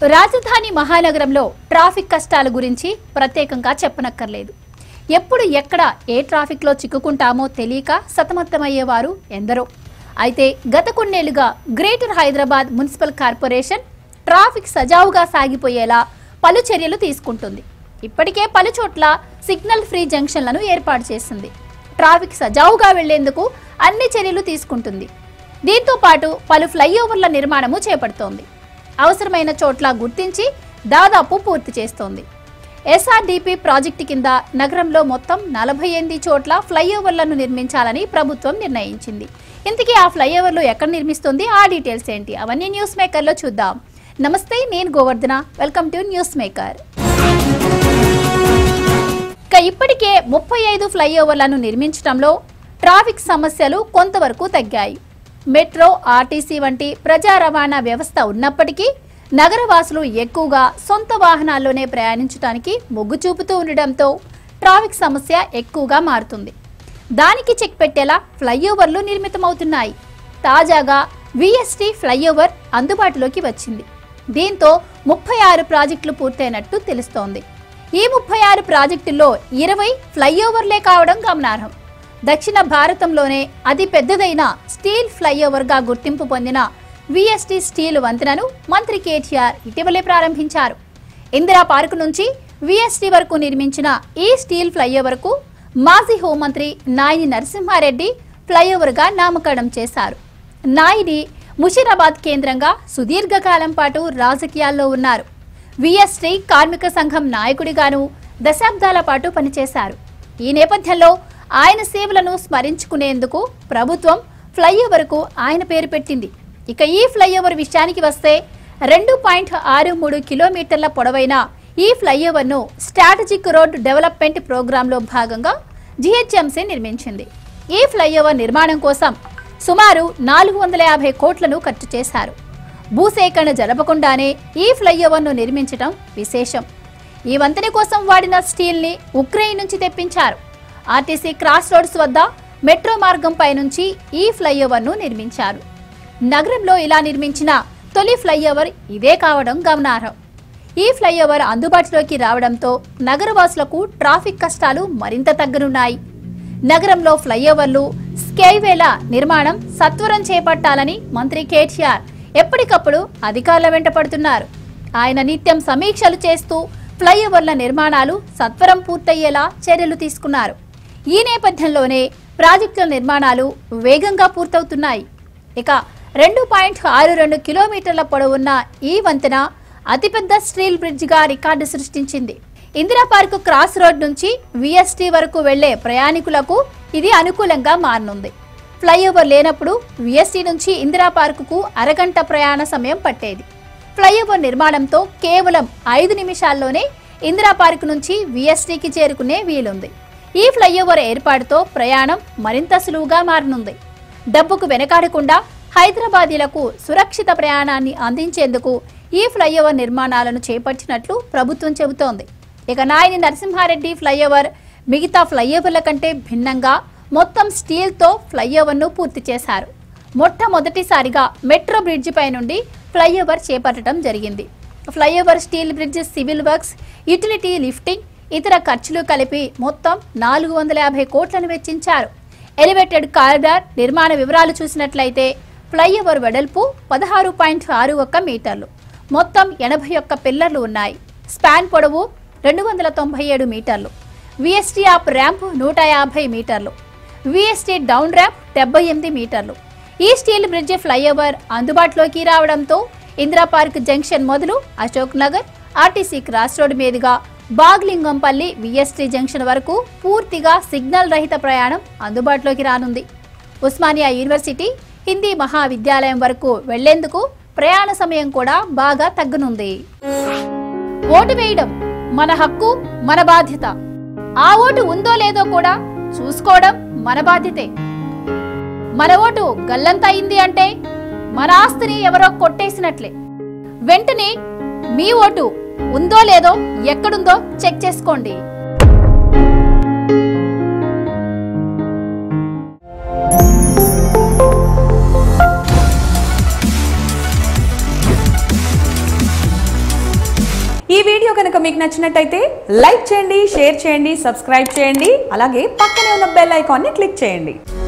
రాజధాని మహానగరంలో ట్రాఫిక్ కష్టాల గురించి ప్రత్యేకంగా చెప్పనక్కర్లేదు ఎప్పుడు ఎక్కడ ఏ ట్రాఫిక్లో చిక్కుకుంటామో తెలియక సతమతమయ్యేవారు ఎందరో అయితే గత కొన్నేళ్లుగా greater Hyderabad municipal corporation traffic సజావుగా సాగిపోయేలా పలు చర్యలు తీసుకుంటుంది ఇప్పటికే పలు చోట్ల సిగ్నల్ ఫ్రీ జంక్షన్లను ఏర్పాటు చేసింది ట్రాఫిక్ సజావుగా వెళ్లేందుకు అన్ని చర్యలు తీసుకుంటుంది దీంతో పాటు పలు ఫ్లైఓవర్ల నిర్మాణము చేపడుతోంది అవసరమైన చోట్ల గుర్తించి దాదాపు పూర్తి చేస్తోంది ఎస్ఆర్డిపి ప్రాజెక్టు కింద నగరంలో మొత్తం నలభై ఎనిమిది చోట్ల ఫ్లైఓవర్లను నిర్మించాలని ప్రభుత్వం నిర్ణయించింది ఇంతకీ ఆ ఫ్లైఓవర్లు ఎక్కడ నిర్మిస్తుంది ఆ డీటెయిల్స్ ఏంటి అవన్నీ న్యూస్ మేకర్లో చూద్దాం నమస్తే నేను Govardhana welcome to news maker ఇక ఇప్పటికే ముప్పై ఐదు ఫ్లైఓవర్లను నిర్మించడంలో ట్రాఫిక్ సమస్యలు కొంతవరకు తగ్గాయి మెట్రో ఆర్టీసీ వంటి ప్రజా రవాణా వ్యవస్థ ఉన్నప్పటికీ నగరవాసులు ఎక్కువగా సొంత వాహనాల్లోనే ప్రయాణించడానికి మొగ్గు చూపుతూ ఉండడంతో ట్రాఫిక్ సమస్య ఎక్కువగా మారుతుంది దానికి చెక్ పెట్టేలా ఫ్లైఓవర్లు నిర్మితమవుతున్నాయి తాజాగా విఎస్టీ ఫ్లైఓవర్ అందుబాటులోకి వచ్చింది దీంతో ముప్పై ఆరు ప్రాజెక్టులు పూర్తయినట్టు తెలుస్తోంది ఈ ముప్పై ఆరు ప్రాజెక్టుల్లో ఇరవై ఫ్లైఓవర్లే కావడం గమనార్హం దక్షిణ భారతంలోనే అతి పెద్దదైన స్టీల్ ఫ్లైఓవర్గా గుర్తింపు పొందిన విఎస్టీ స్టీల్ వంతెనను మంత్రి కేటీఆర్ ఇటీవలే ప్రారంభించారు ఇందిరా పార్క్ నుంచి విఎస్టీ వరకు నిర్మించిన ఈ స్టీల్ ఫ్లైఓవర్కు మాజీ హోంమంత్రి నాయిని నరసింహారెడ్డి ఫ్లైఓవర్గా నామకరణం చేశారు నాయిని ముషీరాబాద్ కేంద్రంగా సుదీర్ఘకాలం పాటు రాజకీయాల్లో ఉన్నారు విఎస్టీ కార్మిక సంఘం నాయకుడిగాను దశాబ్దాల పాటు పనిచేశారు ఈ నేపథ్యంలో ఆయన సేవలను స్మరించుకునేందుకు ప్రభుత్వం ఫ్లైఓవర్కు ఆయన పేరు పెట్టింది ఇక ఈ ఫ్లైఓవర్ విషయానికి వస్తే రెండు పాయింట్ ఆరు మూడు కిలోమీటర్ల పొడవైన ఈ ఫ్లైఓవర్ను స్ట్రాటజిక్ రోడ్ డెవలప్మెంట్ ప్రోగ్రాంలో భాగంగా జిహెచ్ఎంసీ నిర్మించింది ఈ ఫ్లైఓవర్ నిర్మాణం కోసం సుమారు నాలుగు వందల యాభై కోట్లను ఖర్చు చేశారు భూసేకరణ జరపకుండానే ఈ ఫ్లైఓవర్ను నిర్మించడం విశేషం ఈ వంతెన కోసం వాడిన స్టీల్ని ఉక్రెయిన్ నుంచి తెప్పించారు ఆర్టీసీ క్రాస్ రోడ్స్ వద్ద మెట్రో మార్గంపై నుంచి ఈ ఫ్లైఓవర్ను నిర్మించారు నగరంలో ఇలా నిర్మించిన తొలి ఫ్లైఓవర్ ఇదే కావడం గమనార్హం ఈ ఫ్లైఓవర్ అందుబాటులోకి రావడంతో నగరవాసులకు ట్రాఫిక్ కష్టాలు మరింత తగ్గనున్నాయి నగరంలో ఫ్లైఓవర్లు స్కైవేల నిర్మాణం సత్వరం చేపట్టాలని మంత్రి కేటీఆర్ ఎప్పటికప్పుడు అధికారుల వెంట పడుతున్నారు ఆయన నిత్యం సమీక్షలు చేస్తూ ఫ్లైఓవర్ల నిర్మాణాలు సత్వరం పూర్తయ్యేలా చర్యలు తీసుకున్నారు ఈ నేపథ్యంలోనే ప్రాజెక్టుల నిర్మాణాలు వేగంగా పూర్తవుతున్నాయి ఇక రెండు పాయింట్ ఆరు రెండు కిలోమీటర్ల పొడవున్న ఈ వంతెన అతిపెద్ద స్టీల్ బ్రిడ్జిగా రికార్డు సృష్టించింది ఇందిరా పార్క్ క్రాస్ రోడ్ నుంచి విఎస్టీ వరకు వెళ్లే ప్రయాణికులకు ఇది అనుకూలంగా మారనుంది ఫ్లైఓవర్ లేనప్పుడు విఎస్టీ నుంచి ఇందిరా పార్కుకు అరగంట ప్రయాణ సమయం పట్టేది ఫ్లైఓవర్ నిర్మాణంతో కేవలం ఐదు నిమిషాల్లోనే ఇందిరా పార్క్ నుంచి విఎస్టీకి చేరుకునే వీలుంది ఈ ఫ్లైఓవర్ ఏర్పాటుతో ప్రయాణం మరింత సులువుగా మారనుంది డబ్బుకు వెనకాడకుండా హైదరాబాదీలకు సురక్షిత ప్రయాణాన్ని అందించేందుకు ఈ ఫ్లైఓవర్ నిర్మాణాలను చేపట్టినట్లు ప్రభుత్వం చెబుతోంది ఇక నాయని నరసింహారెడ్డి ఫ్లైఓవర్ మిగతా ఫ్లైఓవర్ల కంటే భిన్నంగా మొత్తం స్టీల్తో ఫ్లైఓవర్ను పూర్తి చేశారు మొట్టమొదటిసారిగా మెట్రో బ్రిడ్జిపై నుండి ఫ్లైఓవర్ చేపట్టడం జరిగింది flyover steel bridge civil works utility lifting ఇతర ఖర్చులు కలిపి మొత్తం నాలుగు వందల యాభై కోట్లను వెచ్చించారు ఎలివేటెడ్ కారిడార్ నిర్మాణ వివరాలు చూసినట్లయితే ఫ్లైఓవర్ వెడల్పు పదహారు పాయింట్ ఆరు ఒక్క మీటర్లు మొత్తం ఎనభై ఒక్క పిల్లర్లు ఉన్నాయి స్పాన్ పొడవు రెండు వందల తొంభై ఏడు మీటర్లు విఎస్టీ ఆప్ ర్యాంప్ నూట యాభై మీటర్లు విఎస్టీ డౌన్ ర్యాంప్ డెబ్బై ఎనిమిది మీటర్లు ఈ స్టీల్ బ్రిడ్జ్ ఫ్లైఓవర్ అందుబాటులోకి రావడంతో ఇందిరా పార్క్ జంక్షన్ మొదలు Ashok Nagar RTC cross road మీదుగా బాగ్లింగంపల్లి విఎస్టీ జంక్షన్ వరకు పూర్తిగా సిగ్నల్ రహిత ప్రయాణం అందుబాటులోకి రానుంది ఉస్మానియా యూనివర్సిటీ హిందీ మహావిద్యాలయం వరకు వెళ్లేందుకు ప్రయాణ సమయం కూడా బాగా తగ్గనుంది ఓటు వేయడం మన హక్కు మన బాధ్యత ఆ ఓటు ఉందో లేదో కూడా చూసుకోవడం మన బాధ్యతే మన ఓటు గల్లంత అయింది అంటే మన ఆస్తిని ఎవరో కొట్టేసినట్లే వెంటనే మీ ఓటు ఉందో లేదో ఎక్కడుందో చెక్ చేసుకోండి ఈ వీడియో కనుక మీకు నచ్చినట్టయితే లైక్ చేయండి షేర్ చేయండి సబ్స్క్రైబ్ చేయండి అలాగే పక్కనే ఉన్న బెల్ ఐకాన్ని క్లిక్ చేయండి